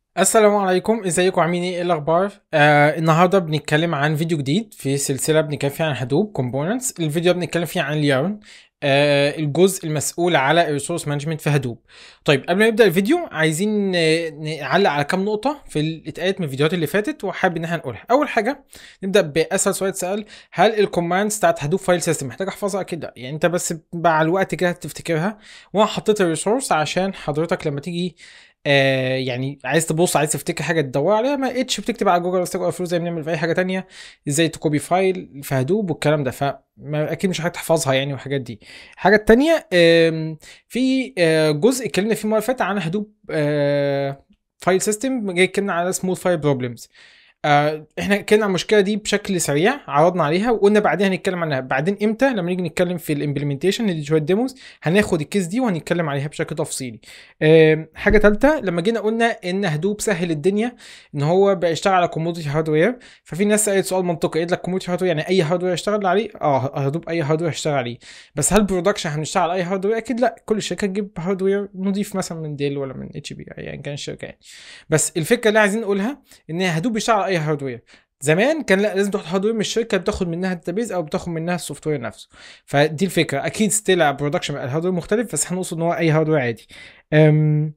السلام عليكم ازيكم عاملين ايه إيه الاخبار آه النهارده بنتكلم عن فيديو جديد في سلسله بنتكلم فيها عن هدوب كومبوننتس الفيديو ده بنتكلم فيه عن اليارن آه الجزء المسؤول على الريسورس مانجمنت في هدوب طيب قبل ما نبدا الفيديو عايزين آه، نعلق على كام نقطه في اللي اتقالت من الفيديوهات اللي فاتت وحابب ان احنا نقولها اول حاجه نبدا باسهل سؤال اتسال هل الكوماندز بتاعت هدوب فايل سيستم محتاج احفظها اكيد لا يعني انت بس مع الوقت كده تفتكرها وانا حطيت الريسورس عشان حضرتك لما تيجي آه يعني عايز تبص عايز تفتكر حاجه تدور عليها ما لقيتش بتكتب على جوجل ستاك اوفر زي ما بنعمل في اي حاجه تانية ازاي تكوبي فايل في هدوب والكلام ده فما اكيد مش هتحفظها يعني والحاجات دي الحاجه التانية آم، في آه، جزء اتكلمنا فيه المره اللي فاتت عن هدوب آه، فايل سيستم جاي اتكلمنا على سموث فايل بروبلمز آه، احنا اتكلمنا عن المشكله دي بشكل سريع عرضنا عليها وقلنا بعدين هنتكلم عنها بعدين امتى لما نيجي نتكلم في الامبلمنتيشن اللي شويه ديموز هناخد الكيس دي وهنتكلم عليها بشكل تفصيلي آم، حاجه ثالثه لما جينا قلنا ان هدوب سهل الدنيا ان هو بقى يشتغل على كوموديتي هاردوير ففي ناس سالت سؤال منطقي قالت لك كوموديتي هاردوير يعني اي هاردوير يشتغل عليه اه هدوب اي هاردوير يشتغل عليه بس هل برودكشن هنشتغل على اي هاردوير اكيد لا كل شركه تجيب هاردوير نضيف مثلا من ديل ولا من اتش بي يعني كان الشركه يعني بس الفكره اللي عايزين نقولها ان هدوب بيشتغل على اي هاردوير زمان كان لا لازم تاخد هاردوير من الشركه بتاخد منها الداتابيز او بتاخد منها السوفت وير نفسه فدي الفكره اكيد ستيل برودكشن الهاردوير مختلف بس هنقصد ان هو اي هاردوير عادي أم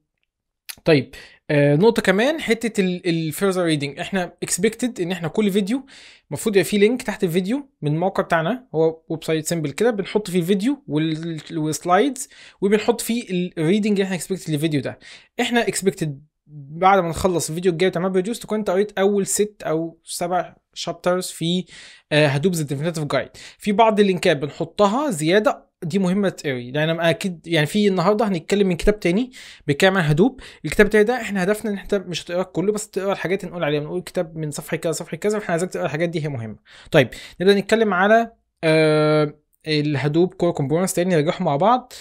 طيب آه نقطة كمان حتة الفيرزر ريدنج احنا اكسبكتد ان احنا كل فيديو المفروض يبقى فيه لينك تحت الفيديو من الموقع بتاعنا هو ويب سايت سيمبل كده بنحط فيه الفيديو وال- والسلايدز وبنحط فيه الريدنج اللي احنا اكسبكتد للفيديو ده احنا اكسبكتد بعد ما نخلص الفيديو الجاي بتاع ماب ريديوس تكون انت قريت اول ست او سبع شابترز في هدوب ذا ديفينيتيف جايد في بعض اللينكات بنحطها زياده دي مهمه تقري لان انا اكيد يعني في النهارده هنتكلم من كتاب تاني بيتكلم عن هدوب الكتاب التاني ده احنا هدفنا ان انت مش هتقرا كله بس تقرا الحاجات اللي نقول عليها بنقول كتاب من صفحه كذا صفحه كذا احنا عايزك تقرا الحاجات دي هي مهمه طيب نبدا نتكلم على آه الهدوب كور كومبوننتس تاني نرجعهم مع بعض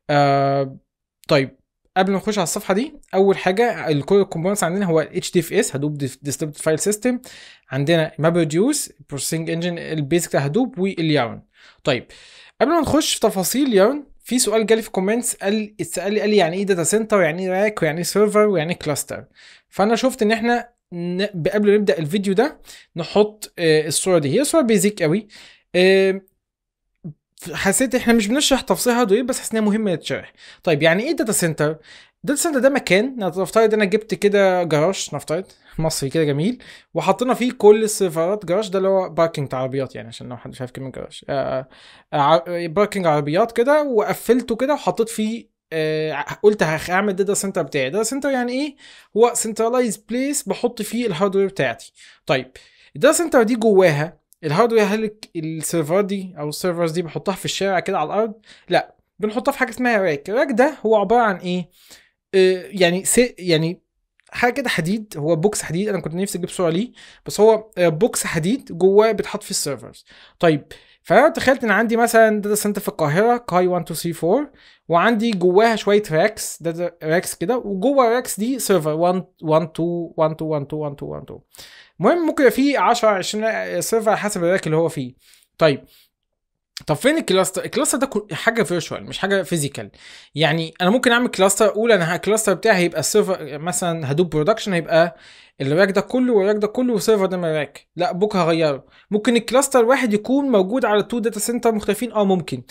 آه طيب قبل ما نخش على الصفحه دي اول حاجه الكور كومبوننتس عندنا هو اتش دي اف اس هدوب ديستريبيوتد فايل سيستم عندنا ماب ريديوس بروسيسنج انجن البيزك بتاع هدوب واليارن طيب قبل ما نخش في تفاصيل يارن في سؤال جالي في الكومنتس قال اتسال لي قال لي يعني ايه داتا سنتر يعني ايه راك ويعني ايه سيرفر ويعني ايه كلاستر فانا شفت ان احنا ن- قبل ما نبدا الفيديو ده نحط آه، الصوره دي هي صوره بيزك قوي آه، حسيت احنا مش بنشرح تفاصيل هاردوير بس حسيت انها مهمه تتشرح طيب يعني ايه داتا سنتر داتا سنتر ده مكان نفترض انا جبت كده جراج نفترض مصري كده جميل وحطينا فيه كل السيرفرات جراج ده اللي هو باركينج بتاع عربيات يعني عشان لو حد شايف كلمه جراج آه آه باركينج عربيات كده وقفلته كده وحطيت فيه آه قلت هعمل داتا سنتر بتاعي داتا سنتر يعني ايه هو سنترلايز بليس بحط فيه الهاردوير بتاعتي طيب الداتا سنتر دي جواها الهاردوير هل السيرفرات دي او السيرفرز دي بحطها في الشارع كده على الارض لا بنحطها في حاجه اسمها راك الراك ده هو عباره عن ايه آه يعني سي يعني حاجه كده حديد هو بوكس حديد انا كنت نفسي اجيب صوره ليه بس هو آه، بوكس حديد جواه بيتحط فيه السيرفرز طيب فانا تخيلت ان عندي مثلا داتا سنتر في القاهره كاي 1 2 3 4 وعندي جواها شويه راكس داتا راكس كده وجوه الراكس دي سيرفر 1 1 2 1 2 1 2 1 2 1 2 المهم ممكن يبقى فيه 10 20 سيرفر على حسب الراك اللي هو فيه طيب طب فين الكلاستر؟ الكلاستر ده كل- حاجه فيرتشوال مش حاجه فيزيكال يعني انا ممكن اعمل كلاستر اقول انا الكلاستر بتاعي هيبقى السيرفر مثلا هدوب برودكشن هيبقى الراك ده كله والراك ده كله والسيرفر ده من الراك لا بكره هغيره ممكن الكلاستر واحد يكون موجود على تو داتا سنتر مختلفين اه ممكن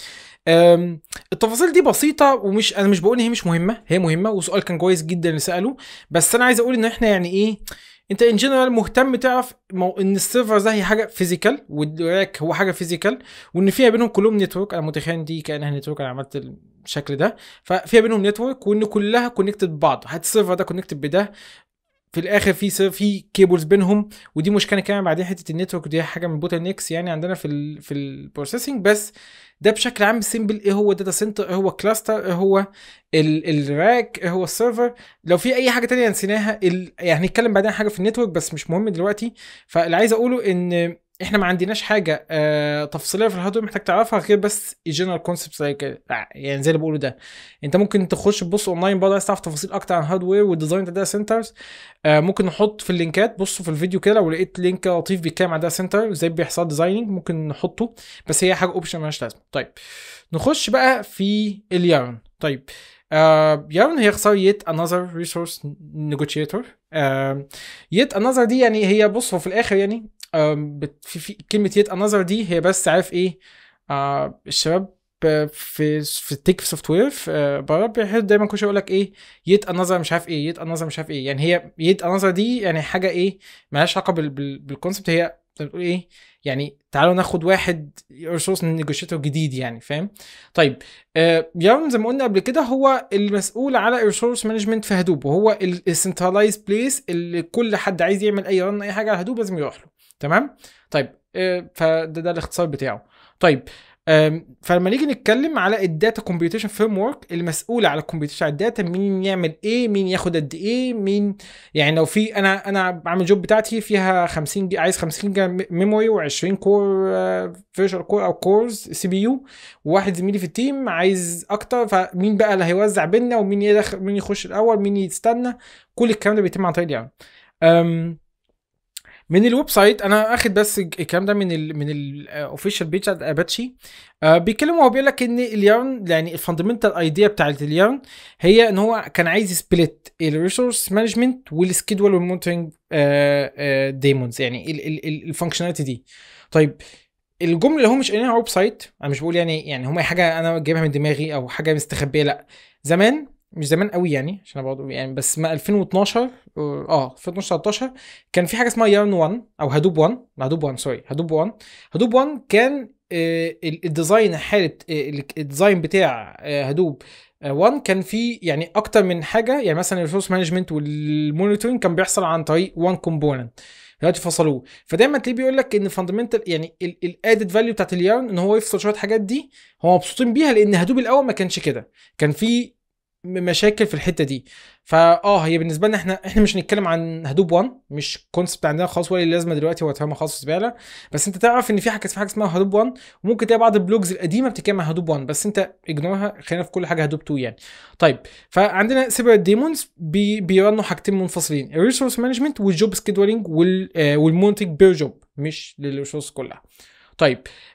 أم، التفاصيل دي بسيطه ومش انا مش بقول ان هي مش مهمه هي مهمه وسؤال كان كويس جدا اللي ساله بس انا عايز اقول ان احنا يعني ايه انت ان جنرال مهتم تعرف مو... ان السيرفر ده هي حاجه فيزيكال والراك هو حاجه فيزيكال وان فيها بينهم كلهم نتورك انا متخيل إن دي كانها نتورك انا عملت الشكل ده ففيها بينهم نتورك وان كلها كونكتد ببعض حتى السيرفر ده كونكتد بده في الاخر في سير- في كيبلز بينهم ودي مشكله كمان بعدين حته النتورك دي حاجه من بوتل نيكس يعني عندنا في ال في البروسيسنج بس ده بشكل عام سيمبل ايه هو داتا سنتر ايه هو كلاستر ايه هو ال- الراك ايه هو السيرفر لو في اي حاجه تانية نسيناها ال... يعني هنتكلم بعدين عن حاجه في النتورك بس مش مهم دلوقتي فاللي عايز اقوله ان احنا ما عندناش حاجه آه تفصيليه في الهاردوير محتاج تعرفها غير بس الجنرال كونسبت زي كده يعني زي اللي بقوله ده انت ممكن تخش تبص اونلاين برضه عايز تعرف تفاصيل اكتر عن الهاردوير والديزاين بتاع داتا سنترز آه ممكن نحط في اللينكات بصوا في الفيديو كده لو لقيت لينك لطيف بيتكلم عن داتا سنتر ازاي بيحصل ديزايننج ممكن نحطه بس هي حاجه اوبشن مالهاش لازمه طيب نخش بقى في اليارن طيب آه يارن هي اختصار yet another resource negotiator آه yet another دي يعني هي بص هو في الاخر يعني آه بت- في, في كلمه yet another دي هي بس عارف ايه آه الشباب في في التك سوفت وير بره بيحب دايما كل شويه يقول لك ايه يت انذر مش عارف ايه يت انذر مش عارف ايه يعني هي يت انذر دي يعني حاجه ايه مالهاش علاقه بال- بال- بالكونسبت هي بتقول ايه يعني تعالوا ناخد واحد ريسورس نيجوشيتور جديد يعني فاهم طيب آه يارن زي ما قلنا قبل كده هو المسؤول على ريسورس مانجمنت في هدوب وهو السنترلايز بليس اللي كل حد عايز يعمل اي رن اي حاجه على هدوب لازم يروح له تمام طيب آه فده ده الاختصار بتاعه طيب آم، فلما نيجي نتكلم على الداتا كومبيوتيشن فريم ورك المسؤول على الكمبيوتيشن على الداتا مين يعمل ايه مين ياخد قد ايه مين يعني لو في انا انا بعمل جوب بتاعتي فيها 50 جي عايز 50 جيجا ميموري و20 كور فيرشوال كور او كورز سي بي يو وواحد زميلي في التيم عايز اكتر فمين بقى اللي هيوزع بينا ومين يدخل مين يخش الاول مين يستنى كل الكلام ده بيتم عن طريق اليوم أم من الويب سايت انا اخد بس الكلام ده من ال من الاوفيشال بيج بتاعت اباتشي آه بيتكلم وهو بيقول لك ان اليارن يعني الفاندمنتال ايديا بتاعت اليارن هي ان هو كان عايز سبليت الريسورس مانجمنت والسكيدول والمونترنج ديمونز يعني الفانكشناليتي دي طيب الجمله اللي هو مش قايلينها على الويب سايت انا مش بقول يعني يعني هم حاجه انا جايبها من دماغي او حاجه مستخبيه لا زمان مش زمان قوي يعني عشان انا برضه يعني بس ما 2012 اه 2012 13 كان في حاجه اسمها يارن 1 او هدوب 1 هدوب 1 سوري هدوب 1 هدوب 1 كان آه، ال- الديزاين حاله آه، ال- الديزاين بتاع آه، هدوب 1 كان في يعني اكتر من حاجه يعني مثلا الريسورس مانجمنت والمونيتورنج كان بيحصل عن طريق 1 كومبوننت دلوقتي فصلوه فدايما تلاقيه بيقول لك ان فاندمنتال يعني الادد فاليو بتاعت اليارن ان هو يفصل شويه حاجات دي هم مبسوطين بيها لان هدوب الاول ما كانش كده كان في م- مشاكل في الحته دي فاه هي بالنسبه لنا احنا احنا مش هنتكلم عن هدوب 1 مش كونسبت عندنا خالص ولا ليه لازمه دلوقتي هو اتفهمها خالص في زباله بس انت تعرف ان في حاجه في حاجه اسمها هدوب 1 وممكن تلاقي بعض البلوجز القديمه بتتكلم عن هدوب 1 بس انت اجنورها خلينا في كل حاجه هدوب 2 يعني طيب فعندنا سيبريت ديمونز بي بيرنوا حاجتين منفصلين الريسورس مانجمنت والجوب سكيدولينج وال آه، والمونتنج بير جوب مش للريسورس كلها طيب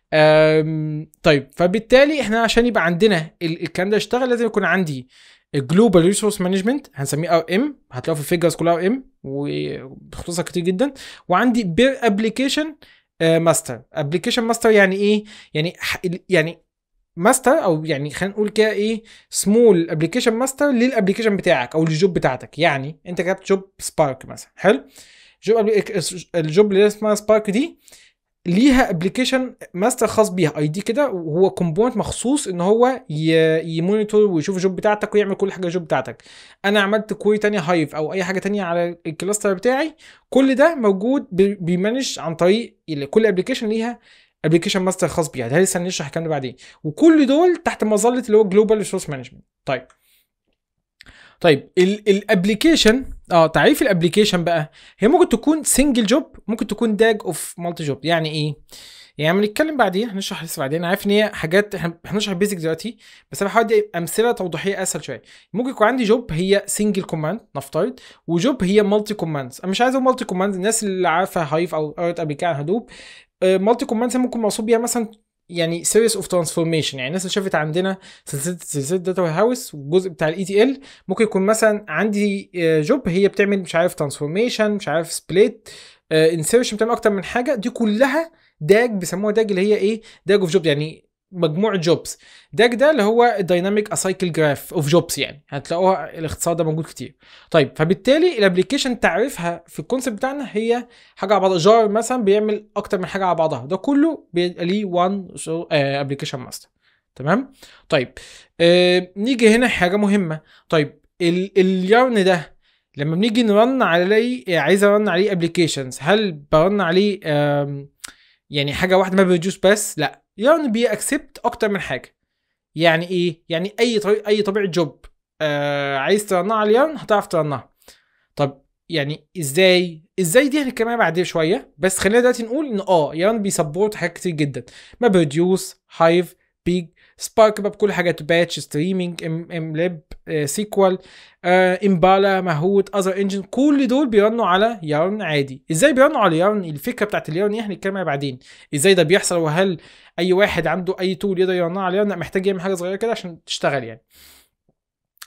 أم طيب فبالتالي احنا عشان يبقى عندنا ال- الكلام ده يشتغل لازم يكون عندي الجلوبال ريسورس مانجمنت هنسميه ار ام هتلاقوا في الفيجرز كلها ار ام وبخصوصها كتير جدا وعندي بير ابلكيشن ماستر ابلكيشن ماستر يعني ايه يعني ح- يعني ماستر او يعني خلينا نقول كده ايه سمول ابلكيشن ماستر للابلكيشن بتاعك او للجوب بتاعتك يعني انت كتبت جوب سبارك مثلا حلو جوب الجوب اللي اسمها سبارك دي ليها ابلكيشن ماستر خاص بيها اي دي كده وهو كومبوننت مخصوص ان هو ي- يمونيتور ويشوف الجوب بتاعتك ويعمل كل حاجه الجوب بتاعتك انا عملت كويري تانية هايف او اي حاجه تانية على الكلاستر بتاعي كل ده موجود بي- بيمانج عن طريق ال- كل ابلكيشن ليها ابلكيشن ماستر خاص بيها ده لسه هنشرح الكلام ده بعدين وكل دول تحت مظله اللي هو جلوبال ريسورس مانجمنت طيب طيب الابلكيشن اه تعريف الابلكيشن بقى هي ممكن تكون سنجل جوب ممكن تكون داج اوف مالتي جوب يعني ايه يعني بنتكلم بعدين هنشرح لسه بعدين انا عارف ان هي حاجات احنا هنشرح بيزك دلوقتي بس انا بحاول ادي امثله توضيحيه اسهل شويه ممكن يكون عندي جوب هي سنجل كوماند نفترض وجوب هي مالتي كوماند انا مش عايز اقول مالتي كوماند الناس اللي عارفه هايف او قرأت قبل كده عن هدوب مالتي كوماند ممكن مقصود بيها مثلا يعني سيريس اوف ترانسفورميشن يعني الناس اللي شافت عندنا سلسله سلسله داتا وير هاوس والجزء بتاع الاي تي ال ممكن يكون مثلا عندي جوب هي بتعمل مش عارف ترانسفورميشن مش عارف سبليت انسيرشن بتعمل اكتر من حاجه دي كلها داج بيسموها داج اللي هي ايه داج اوف جوب يعني مجموعه جوبز داج ده اللي هو الدايناميك اسايكل جراف اوف جوبز يعني هتلاقوها الاختصار ده موجود كتير طيب فبالتالي الابلكيشن تعريفها في الكونسيبت بتاعنا هي حاجه على بعضها جار مثلا بيعمل اكتر من حاجه على بعضها ده كله بيبقى ليه وان ابلكيشن ماستر تمام طيب آه نيجي هنا حاجه مهمه طيب ال- اليارن ده لما بنيجي نرن عليه عايز ارن عليه ابلكيشنز هل برن عليه آم، يعني حاجه واحده ما بيرجوس بس لا يارن بيأكسبت اكتر من حاجه يعني ايه يعني اي طريق اي طبيعه جوب آه عايز ترنها على اليارن هتعرف ترنها طب يعني ازاي ازاي دي هنتكلم عليها بعدين شويه بس خلينا دلوقتي نقول ان اه يارن بيسبورت حاجات كتير جدا ما بريديوس هايف بيج سبارك بقى بكل حاجات باتش ستريمينج ام ام لاب سيكوال امبالا ماهوت اذر انجن كل دول بيرنوا على يارن عادي ازاي بيرنوا على يارن الفكره بتاعت اليارن ايه هنتكلم عليها بعدين ازاي ده بيحصل وهل اي واحد عنده اي تول يقدر يرنها على يارن لا محتاج يعمل حاجه صغيره كده عشان تشتغل يعني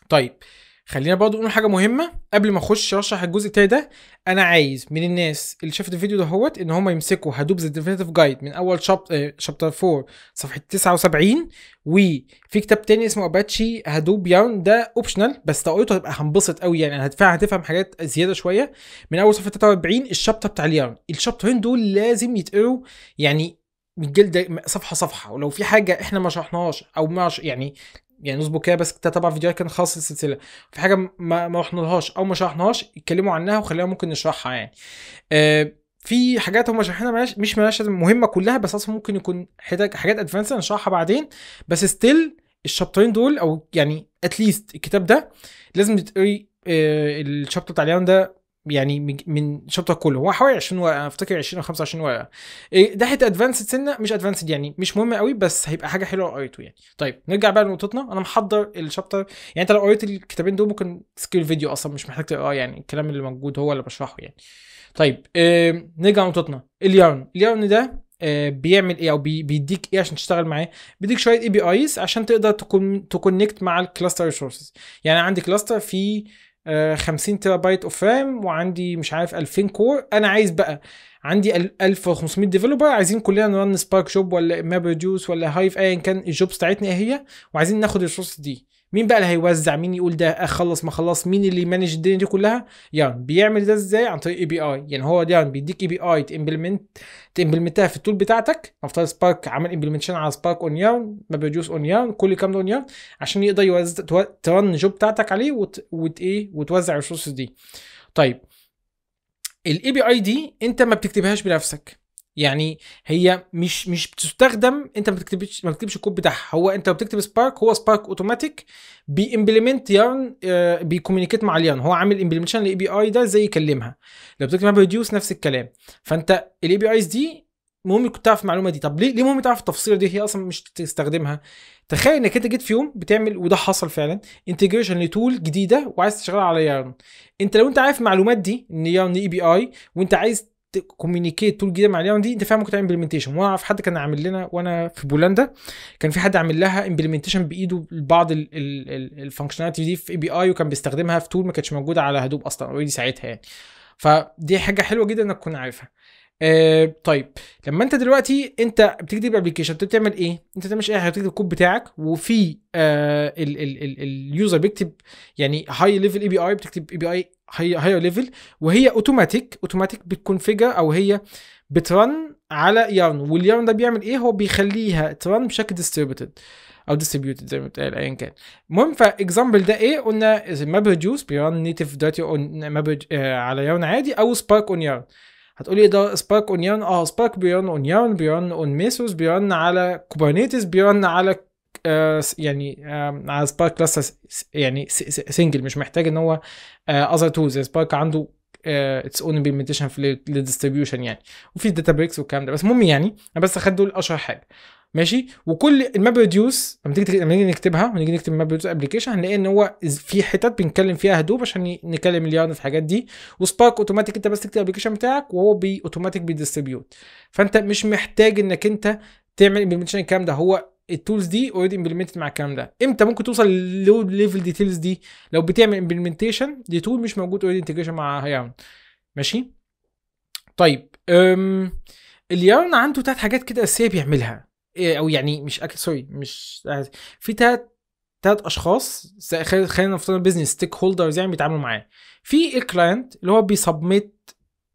طيب خلينا برضه نقول حاجه مهمه قبل ما اخش اشرح الجزء التاني ده انا عايز من الناس اللي شافت الفيديو ده هوت ان هم يمسكوا هادوب ذا ديفينيتيف جايد من اول شابتر شابتر 4 صفحه 79 وفي كتاب تاني اسمه اباتشي هادوب ياون ده اوبشنال بس لو قريته هتبقى هنبسط قوي يعني هتفهم هتفهم حاجات زياده شويه من اول صفحه 43 الشابتر بتاع الياون الشابترين دول لازم يتقروا يعني من الجلد صفحه صفحه ولو في حاجه احنا ما شرحناهاش او ما ش- يعني يعني نظبط كده بس كده طبعا فيديوهات كان خاص السلسله في حاجه ما ما رحنالهاش او ما شرحناهاش اتكلموا عنها وخلينا ممكن نشرحها يعني آه في حاجات هم شارحينها ملاش مش ملاش لازم مهمه كلها بس اصلا ممكن يكون حاجات حاجات ادفانس نشرحها بعدين بس ستيل الشابترين دول او يعني اتليست الكتاب ده لازم تقري آه الشابتر بتاع اليوم ده يعني من- من شابتر كله هو حوالي 20 ورقه افتكر 20 او 25 ورقه إيه، ده حته ادفانسد سنه مش ادفانسد يعني مش مهم قوي بس هيبقى حاجه حلوه لو قريته يعني طيب نرجع بقى لنقطتنا انا محضر الشابتر يعني انت لو قريت الكتابين دول ممكن تسكيل الفيديو اصلا مش محتاج تقراه يعني الكلام اللي موجود هو اللي بشرحه يعني طيب آه نرجع لنقطتنا اليارن اليارن ده آه بيعمل ايه او بي بيديك ايه عشان تشتغل معاه بيديك شويه اي بي ايز عشان تقدر تكون تكونكت مع الكلاستر ريسورسز يعني عندي كلاستر فيه آه 50 تيرا بايت اوف رام وعندي مش عارف 2000 كور انا عايز بقى عندي ال- 1500 ديفلوبر عايزين كلنا نرن سبارك جوب ولا ماب ريديوس ولا هايف ايا كان الجوبز بتاعتنا ايه هي وعايزين ناخد الريسورس دي مين بقى اللي هيوزع مين يقول ده اخلص ما خلص مين اللي يمانج الدنيا دي كلها يعني بيعمل ده ازاي عن طريق اي بي اي يعني هو ده يعني بيديك اي بي اي تمبلمنت تمبلمنتها في التول بتاعتك نفترض سبارك عمل امبلمنتيشن على سبارك اون يارن ما بروديوس اون يارن كل الكلام ده اون يارن عشان يقدر يوزع تو- ترن الجوب بتاعتك عليه وت... وت... ايه وتوزع الريسورسز دي طيب الاي بي اي دي انت ما بتكتبهاش بنفسك يعني هي مش مش بتستخدم انت ما بتكتبش ما بتكتبش الكود بتاعها هو انت بتكتب سبارك هو سبارك اوتوماتيك بيمبلمنت يارن آه، بيكومينيكيت مع اليارن هو عامل امبلمنتيشن للاي بي اي ده زي يكلمها لو بتكتب بروديوس نفس الكلام فانت الاي بي ايز دي مهم يكون تعرف المعلومه دي طب ليه ليه مهم تعرف التفصيله دي هي اصلا مش تستخدمها تخيل انك انت جيت في يوم بتعمل وده حصل فعلا انتجريشن لتول جديده وعايز تشتغل على يارن انت لو انت عارف المعلومات دي ان يارن اي بي اي وانت عايز كوميونيكيت تول جديده مع اليارن دي انت فاهم ممكن تعمل امبلمنتيشن وانا اعرف حد كان عامل لنا وانا في بولندا كان في حد عامل لها امبلمنتيشن بايده لبعض الفانكشناليتي دي في اي بي اي وكان بيستخدمها في تول ما كانتش موجوده على هدوب اصلا اوريدي ساعتها يعني فدي حاجه حلوه جدا انك تكون عارفها آه طيب لما انت دلوقتي انت بتكتب ابلكيشن انت بتعمل ايه؟ انت بتعمل ايه؟ بتكتب الكود بتاعك وفي آه اليوزر بيكتب يعني هاي ليفل اي بي اي بتكتب اي بي اي هاي ليفل وهي اوتوماتيك اوتوماتيك بتكونفيجر او هي بترن على يارن واليارن ده بيعمل ايه؟ هو بيخليها ترن بشكل ديستريبيوتد او ديستريبيوتد زي ما بتقال ايا كان المهم فاكزامبل ده ايه قلنا ماب ريديوس بيرن نيتف داتا اون ماب على يارن عادي او سبارك اون يارن هتقولي ايه ده سبارك اون يارن اه سبارك بيرن اون يارن بيرن اون ميسوس بيرن على كوبرنيتس بيرن على آه يعني آه على سبارك كلاس يعني سنجل مش محتاج ان هو اذر تولز زي سبارك عنده اتس اون امبلمنتيشن في الديستريبيوشن يعني وفي داتا بريكس والكلام ده بس المهم يعني انا بس اخد دول اشهر حاجه ماشي وكل الماب ريديوس لما تيجي لما نيجي نكتبها ونيجي نكتب ماب ريديوس ابلكيشن هنلاقي ان هو في حتت بنتكلم فيها هدوب عشان نكلم اليارن في الحاجات دي وسبارك اوتوماتيك انت بس تكتب الابلكيشن بتاعك وهو بي اوتوماتيك بيديستريبيوت فانت مش محتاج انك انت تعمل امبلمنتيشن الكلام ده هو التولز دي اوريدي امبلمنتد مع الكلام ده امتى ممكن توصل للو ليفل ديتيلز دي لو بتعمل امبلمنتيشن لتول مش موجود اوريدي انتجريشن مع يارن ماشي طيب أم اليارن عنده ثلاث حاجات كده اساسيه بيعملها او يعني مش أك... سوري مش في ثلاث ثلاث اشخاص خلينا نفترض بزنس ستيك هولدرز يعني بيتعاملوا معاه في الكلاينت اللي هو بيسبميت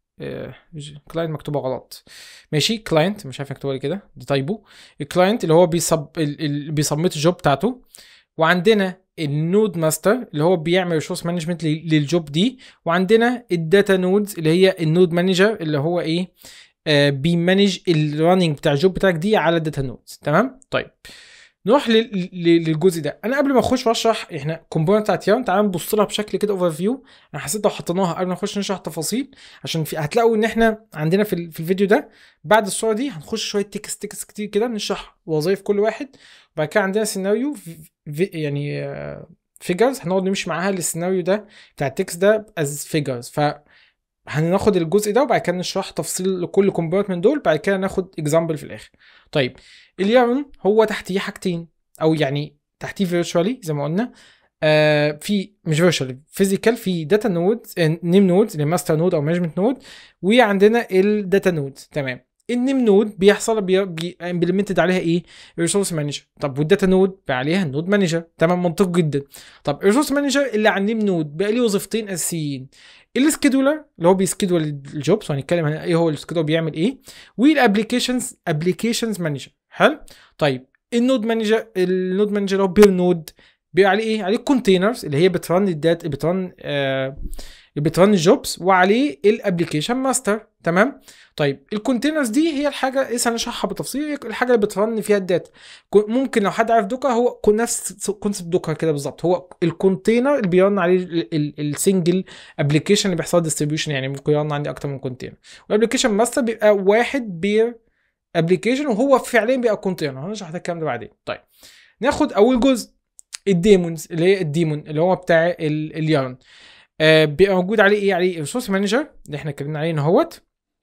كلاينت مكتوبه غلط ماشي كلاينت مش عارف مكتوبه كده دي تايبو الكلاينت اللي هو بيصب اللي بيسبميت الجوب بتاعته وعندنا النود ماستر اللي هو بيعمل ريسورس مانجمنت للجوب دي وعندنا الداتا نودز اللي هي النود مانجر اللي هو ايه آه بيمانج الرننج بتاع الجوب بتاعك دي على الداتا نودز تمام طيب نروح للجزء ده انا قبل ما اخش واشرح احنا كومبوننت بتاعت ياون تعال نبص لها بشكل كده اوفر فيو انا حسيت لو حطيناها قبل ما نخش نشرح تفاصيل عشان في هتلاقوا ان احنا عندنا في, في الفيديو ده بعد الصوره دي هنخش شويه تكست تكست كتير كده نشرح وظائف كل واحد وبعد كده عندنا سيناريو في يعني فيجرز هنقعد نمشي معاها للسيناريو ده بتاع التكست ده از فيجرز ف هناخد الجزء ده وبعد كده نشرح تفصيل لكل كومبوننت من دول بعد كده ناخد اكزامبل في الاخر طيب اليارن هو تحتيه حاجتين او يعني تحتيه فيرتشوالي زي ما قلنا آه في مش فيرشوال فيزيكال في داتا نود نيم نود اللي ماستر نود او مانجمنت نود وعندنا الداتا نود تمام النيم نود بيحصل بي امبلمنتد عليها ايه ريسورس مانجر طب والداتا نود بقى عليها النود مانجر تمام منطق جدا طب الريسورس مانجر اللي على النيم نود بقى ليه وظيفتين اساسيين السكيدولر اللي هو بيسكيدول الجوبز وهنتكلم عن ايه هو السكيدول بيعمل ايه والابلكيشنز ابلكيشنز مانجر حلو طيب النود مانجر النود مانجر هو بير نود بيبقى عليه ايه عليه كونتينرز اللي هي بترن الدات بترن آه بترن الجوبز وعليه الابلكيشن ماستر تمام طيب الكونتينرز دي هي الحاجه لسه هنشرحها بالتفصيل الحاجه اللي بترن فيها الداتا ممكن لو حد عارف دوكر هو نفس كونسبت دوكر كده بالظبط هو الكونتينر اللي بيرن عليه السنجل ابلكيشن اللي بيحصل ديستريبيوشن يعني ممكن يرن عندي اكتر من كونتينر والابلكيشن ماستر بيبقى واحد بير ابلكيشن وهو فعليا بيبقى كونتينر هنشرح الكلام ده بعدين طيب ناخد اول جزء الديمونز اللي هي الديمون اللي هو بتاع اليارن آه بيبقى موجود عليه ايه عليه ريسورس مانجر اللي احنا اتكلمنا عليه اهوت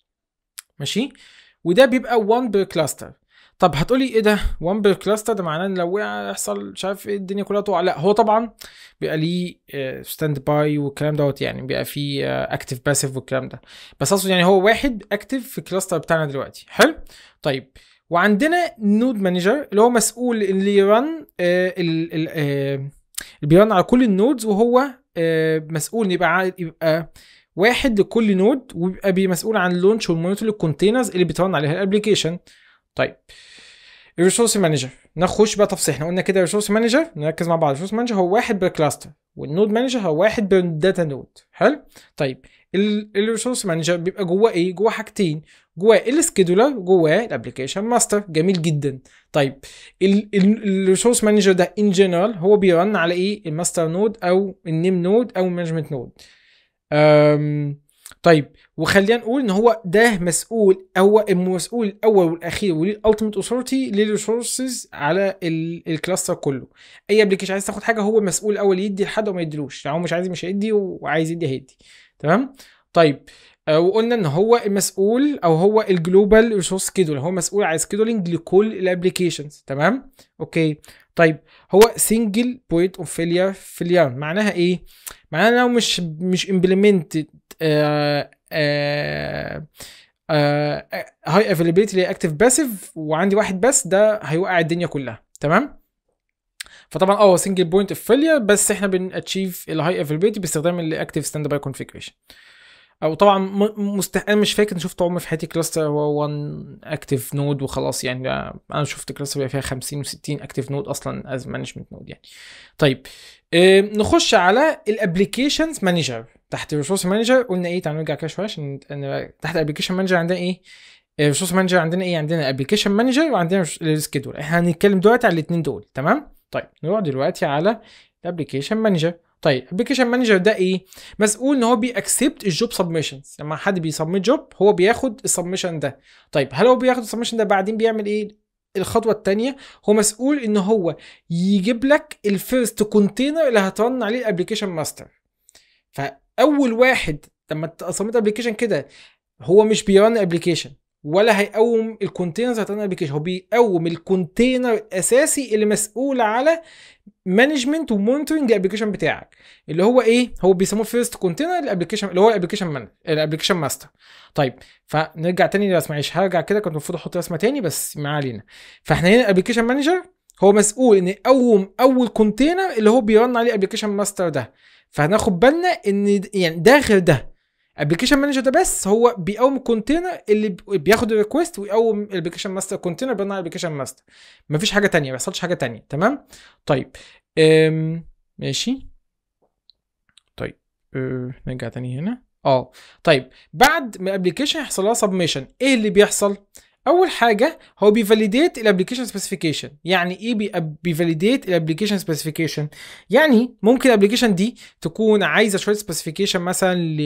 ماشي وده بيبقى 1 بير كلاستر طب هتقولي ايه ده 1 بير كلاستر ده معناه ان لو وقع يحصل مش عارف ايه الدنيا كلها تقع لا هو طبعا بيبقى ليه ستاند باي والكلام دوت يعني بيبقى فيه اكتف باسيف والكلام ده بس اقصد يعني هو واحد اكتف في الكلاستر بتاعنا دلوقتي حلو طيب وعندنا نود مانجر اللي هو مسؤول اللي يرن آه ال آه اللي بيرن على كل النودز وهو آه مسؤول يبقى يبقى واحد لكل نود ويبقى مسؤول عن اللونش والمونيتور للكونتينرز اللي بيترن عليها الابلكيشن طيب الريسورس مانجر نخش بقى تفصيل احنا قلنا كده الريسورس مانجر نركز مع بعض الريسورس مانجر هو واحد بير كلاستر والنود مانجر هو واحد بير داتا نود حلو طيب الريسورس مانجر بيبقى جواه ايه جواه حاجتين جواه السكيدولر جواه الابلكيشن ماستر جميل جدا طيب الريسورس مانجر ده ان جنرال هو بيرن على ايه الماستر نود او النيم نود او المانجمنت نود أم طيب وخلينا نقول ان هو ده مسؤول هو المسؤول الاول والاخير وليه الالتيميت اوثورتي للريسورسز على الكلاستر كله اي ابلكيشن عايز تاخد حاجه هو المسؤول الاول يدي لحد وما يديلوش يعني هو مش عايز مش هيدي وعايز يدي هيدي تمام طيب آه وقلنا ان هو المسؤول او هو الجلوبال ريسورس سكيدول هو مسؤول على سكيدولينج لكل الابلكيشنز تمام اوكي طيب هو سنجل بوينت اوف فيلير فيلير معناها ايه معناها لو مش مش امبلمنتد هاي افيلابيلتي اللي اكتف باسيف وعندي واحد بس ده هيوقع الدنيا كلها تمام فطبعا اه سنجل بوينت اوف فيلير بس احنا بناتشيف الهاي افيلابيلتي باستخدام الاكتف ستاند باي كونفيجريشن او طبعا مست... انا مش فاكر ان شفت عمري في حياتي كلاستر هو 1 اكتف نود وخلاص يعني انا شفت كلاستر بيبقى فيها 50 و60 اكتف نود اصلا از مانجمنت نود يعني طيب اه نخش على الابلكيشنز مانجر تحت الريسورس مانجر قلنا ايه تعالوا نرجع كده شويه عشان تحت الابلكيشن مانجر عندنا ايه الريسورس مانجر عندنا ايه عندنا ابلكيشن مانجر وعندنا السكيدول احنا هنتكلم دلوقتي على الاثنين دول تمام طيب نروح دلوقتي على الابلكيشن مانجر طيب الابلكيشن مانجر ده ايه مسؤول ان هو بيأكسبت الجوب سبمشنز لما حد بيسبميت جوب هو بياخد السبمشن ده طيب هل هو بياخد السبمشن ده بعدين بيعمل ايه الخطوه الثانيه هو مسؤول ان هو يجيب لك الفيرست كونتينر اللي هترن عليه الابلكيشن ماستر فاول واحد لما تصمت ابلكيشن كده هو مش بيرن ابلكيشن ولا هيقوم الكونتينرز هترن ابلكيشن هو بيقوم الكونتينر الاساسي اللي مسؤول على مانجمنت ومونيتورنج الابلكيشن بتاعك اللي هو ايه هو بيسموه فيرست كونتينر الابلكيشن اللي هو الابلكيشن مان الابلكيشن ماستر طيب فنرجع تاني للرسمه معلش هرجع كده كنت المفروض احط رسمه تاني بس ما علينا فاحنا هنا الابلكيشن مانجر هو مسؤول ان يقوم اول كونتينر اللي هو بيرن عليه الابلكيشن ماستر ده فهناخد بالنا ان يعني ده غير ده ابلكيشن مانجر ده بس هو بيقوم الكونتينر اللي بياخد الريكوست ويقوم الابلكيشن ماستر كونتينر بيرن على الابلكيشن ماستر مفيش حاجه تانية ما بيحصلش حاجه تانية تمام طيب أم ماشي طيب أه نرجع تاني هنا اه طيب بعد ما الابلكيشن يحصل لها سبمشن ايه اللي بيحصل اول حاجه هو بيفاليديت الابلكيشن سبيسيفيكيشن يعني ايه بيفاليديت الابلكيشن سبيسيفيكيشن يعني ممكن الابلكيشن دي تكون عايزه شويه سبيسيفيكيشن مثلا ل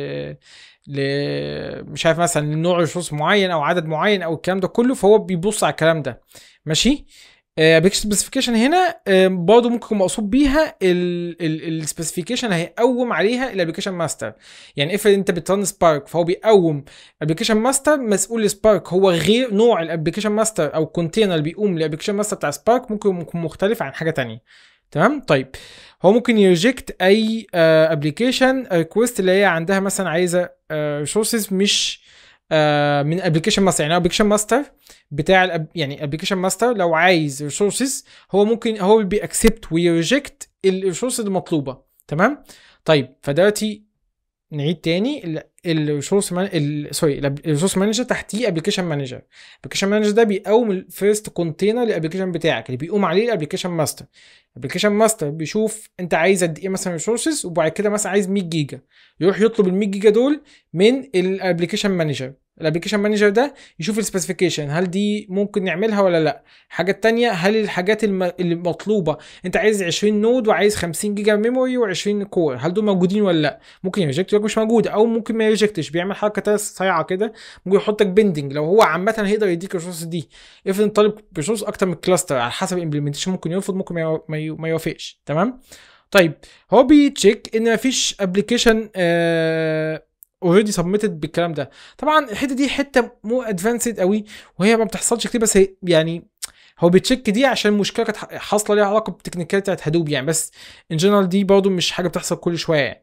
ل مش عارف مثلا لنوع ريسورس معين او عدد معين او الكلام ده كله فهو بيبص على الكلام ده ماشي ابلكيشن سبيسيفيكيشن هنا برضه ممكن يكون مقصود بيها السبيسيفيكيشن هيقوم عليها الابلكيشن ماستر يعني افرض انت بترن سبارك فهو بيقوم ابلكيشن ماستر مسؤول لسبارك هو غير نوع الابلكيشن ماستر او الكونتينر اللي بيقوم للابلكيشن ماستر بتاع سبارك ممكن يكون مختلف عن حاجه تانية تمام طيب هو ممكن يريجكت اي ابلكيشن ريكوست اللي هي عندها مثلا عايزه ريسورسز مش آه، من ابلكيشن ماستر يعني ابلكيشن ماستر بتاع الأب يعني ابلكيشن ماستر لو عايز ريسورسز هو ممكن هو بيأكسبت ويريجكت الريسورسز المطلوبه تمام طيب فدلوقتي نعيد تاني الريسورس سوري الريسورس مانجر تحتيه ابلكيشن مانجر الابلكيشن مانجر ده بيقوم الفيرست كونتينر للابلكيشن بتاعك اللي بيقوم عليه الابلكيشن ماستر الابلكيشن ماستر بيشوف انت عايز قد ايه مثلا ريسورسز وبعد كده مثلا عايز 100 جيجا يروح يطلب ال 100 جيجا دول من الابلكيشن مانجر الابلكيشن مانجر ده يشوف السبيسيفيكيشن هل دي ممكن نعملها ولا لا الحاجه الثانيه هل الحاجات الم... اللي مطلوبه انت عايز 20 نود وعايز 50 جيجا ميموري و20 كور هل دول موجودين ولا لا ممكن يريجكت مش موجوده او ممكن ما يريجكتش بيعمل حركه صايعه كده ممكن يحطك بيندنج لو هو عامه هيقدر يديك الريسورس دي افرض طالب ريسورس اكتر من كلاستر على حسب الامبلمنتيشن ممكن يرفض ممكن ما يوافقش تمام طيب هو بيتشيك ان مفيش ابلكيشن آه اوريدي سبميتد بالكلام ده طبعا الحته دي حته مو ادفانسد قوي وهي ما بتحصلش كتير بس هي يعني هو بيتشيك دي عشان مشكله كانت حاصله ليها علاقه بالتكنيكات بتاعت هدوب يعني بس ان جنرال دي برضه مش حاجه بتحصل كل شويه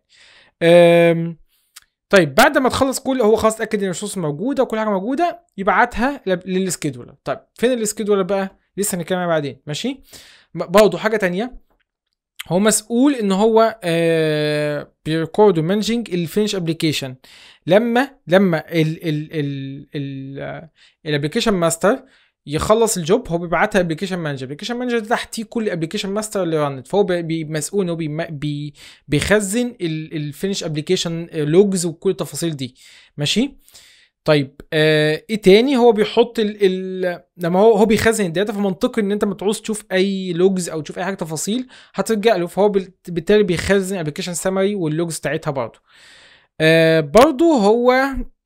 يعني طيب بعد ما تخلص كل هو خلاص اتاكد ان الريسورس موجوده وكل حاجه موجوده يبعتها للسكيدولر طيب فين السكيدولر بقى لسه هنتكلم عليه بعدين ماشي برضه حاجه تانية هو مسؤول ان هو آه بيركورد ومانجنج الفينش ابلكيشن لما لما ال ال ال الابلكيشن ماستر يخلص الجوب هو بيبعتها ابلكيشن مانجر ابلكيشن مانجر ده تحتيه كل ابلكيشن ماستر اللي رانت فهو مسؤول ان هو بي بيخزن الفينش ابلكيشن لوجز وكل التفاصيل دي ماشي طيب آه ايه تاني هو بيحط ال ال لما هو هو بيخزن الداتا فمنطقي ان انت ما تعوز تشوف اي لوجز او تشوف اي حاجه تفاصيل هترجع له فهو بالتالي بيخزن ابلكيشن سمري واللوجز بتاعتها برضه آه برضه هو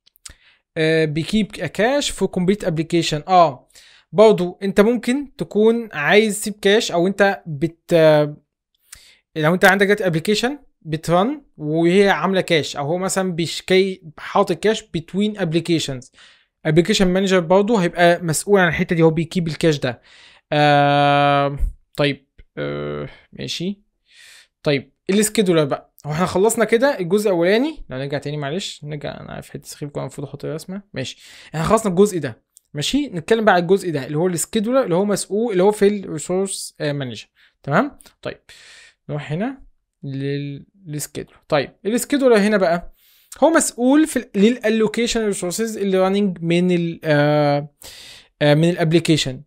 آه بيكيب كاش في كومبليت ابلكيشن اه برضه انت ممكن تكون عايز تسيب كاش او انت بت لو انت عندك ابلكيشن بترن وهي عامله كاش او هو مثلا بيشكي حاطط كاش بتوين ابلكيشنز ابلكيشن مانجر برضه هيبقى مسؤول عن الحته دي هو بيكيب الكاش ده آه طيب آه ماشي طيب السكيدولر بقى هو احنا خلصنا كده الجزء الاولاني لو نرجع تاني معلش نرجع انا عارف حته سخيف كان المفروض احط رسمه ماشي احنا خلصنا الجزء ده ماشي نتكلم بقى على الجزء ده اللي هو السكيدولر اللي هو مسؤول اللي هو في الريسورس مانجر تمام طيب نروح هنا للسكيدول طيب السكيدول هنا بقى هو مسؤول في للالوكيشن ريسورسز اللي راننج من ال آه آه من الابلكيشن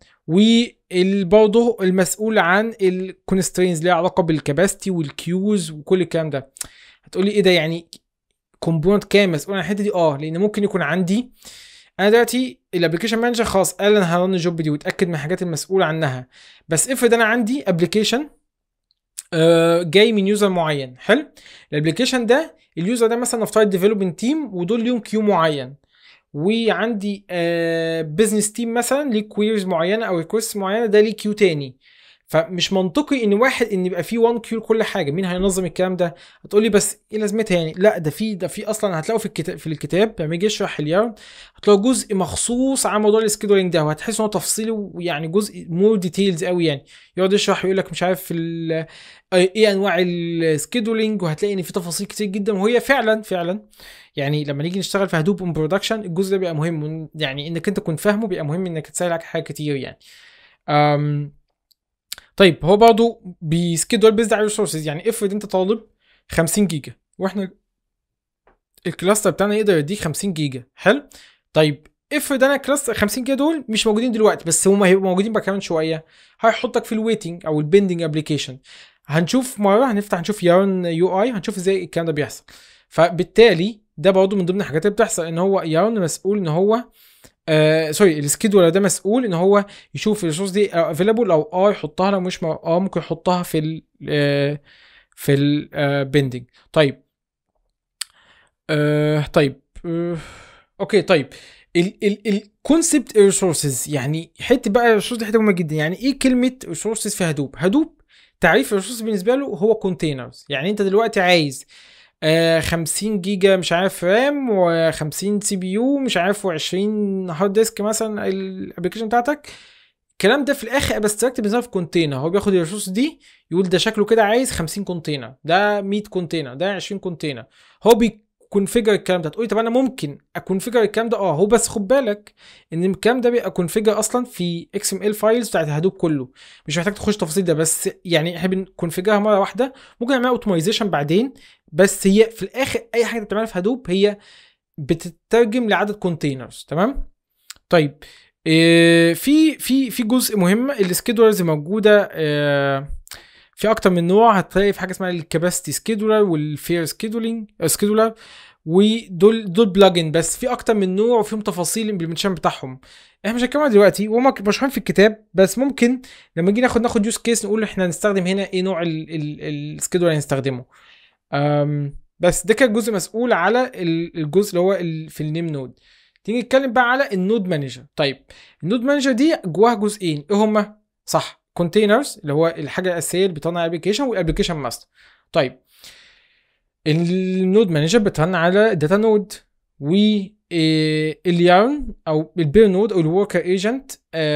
وبرضه المسؤول عن الكونسترينز اللي علاقه بالكباستي والكيوز وكل الكلام ده هتقولي ايه ده يعني كومبوننت كام مسؤول عن الحته دي اه لان ممكن يكون عندي انا دلوقتي الابلكيشن مانجر خلاص قال انا هرن الجوب دي واتاكد من الحاجات المسؤول عنها بس افرض انا عندي ابلكيشن آه، جاي من يوزر معين حلو الابلكيشن ده اليوزر ده مثلا نفترض ديفلوبمنت تيم ودول ليهم كيو معين وعندي بزنس آه، تيم مثلا ليه كويرز معينه او ريكوست معينه ده ليه كيو تاني فمش منطقي ان واحد ان يبقى في 1 كيو لكل حاجه مين هينظم الكلام ده هتقولي بس ايه لازمتها يعني لا ده في ده في اصلا هتلاقوا في الكتاب في الكتاب لما يجي يشرح اليارن هتلاقوا جزء مخصوص عن موضوع السكيدولينج ده وهتحس ان هو تفصيلي ويعني جزء مور ديتيلز قوي يعني يقعد يشرح يقول لك مش عارف ايه انواع السكيدولينج وهتلاقي ان في تفاصيل كتير جدا وهي فعلا فعلا يعني لما نيجي نشتغل في هدوب اون برودكشن الجزء ده بيبقى مهم يعني انك انت تكون فاهمه بيبقى مهم انك تسهل عليك حاجات كتير يعني أم طيب هو برضه بيسكيدول بيزد على الريسورسز يعني افرض انت طالب 50 جيجا واحنا الكلاستر بتاعنا يقدر يديك 50 جيجا حلو طيب افرض انا كلاستر 50 جيجا دول مش موجودين دلوقتي بس هم هيبقوا موجودين بقى كمان شويه هيحطك في الويتنج او البندنج ابلكيشن هنشوف مره هنفتح نشوف يارن يو اي هنشوف ازاي الكلام ده بيحصل فبالتالي ده برضه من ضمن الحاجات اللي بتحصل ان هو يارن مسؤول ان هو آه سوري السكيدولر ده مسؤول ان هو يشوف الريسورس دي افيلابل او اه يحطها لو مش اه ممكن يحطها في ال آه في البندنج آه طيب آه طيب آه اوكي طيب الكونسبت ريسورسز يعني حته بقى الريسورس دي حته مهمه جدا يعني ايه كلمه ريسورسز في هدوب هدوب تعريف الريسورس بالنسبه له هو كونتينرز يعني انت دلوقتي عايز 50 آه، جيجا مش عارف رام و50 سي بي يو مش عارف و20 هارد ديسك مثلا الابلكيشن بتاعتك الكلام ده في الاخر ابستراكت بيظهر في كونتينر هو بياخد الريسورس دي يقول ده شكله كده عايز 50 كونتينر ده 100 كونتينر ده 20 كونتينر هو بيكونفيجر الكلام ده تقولي طب انا ممكن اكونفيجر الكلام ده اه هو بس خد بالك ان الكلام ده بيبقى كونفيجر اصلا في اكس ام ال فايلز بتاعت الهدوب كله مش محتاج تخش تفاصيل ده بس يعني احنا بنكونفيجرها مره واحده ممكن نعملها اوتومايزيشن بعدين بس هي في الاخر اي حاجه بتعملها في هدوب هي بتترجم لعدد كونتينرز تمام طيب إيه في في في جزء مهم السكيدولرز موجوده إيه في اكتر من نوع هتلاقي في حاجه اسمها الكاباسيتي سكيدولر والفير سكيدولينج سكيدولر ودول دول بلجن بس في اكتر من نوع وفيهم تفاصيل الامبلمنتيشن بتاعهم احنا مش هنتكلم دلوقتي وهم مشروحين في الكتاب بس ممكن لما نيجي ناخد ناخد يوز كيس نقول احنا هنستخدم هنا ايه نوع السكيدولر اللي هنستخدمه بس ده كان جزء مسؤول على الجزء اللي هو في النيم نود تيجي نتكلم بقى على النود مانجر طيب النود مانجر دي جواها جزئين ايه هما صح كونتينرز اللي هو الحاجه الاساسيه اللي بتطلع الابلكيشن والابلكيشن ماستر طيب النود مانجر بترن على الداتا نود و اليارن او البير نود او الوركر ايجنت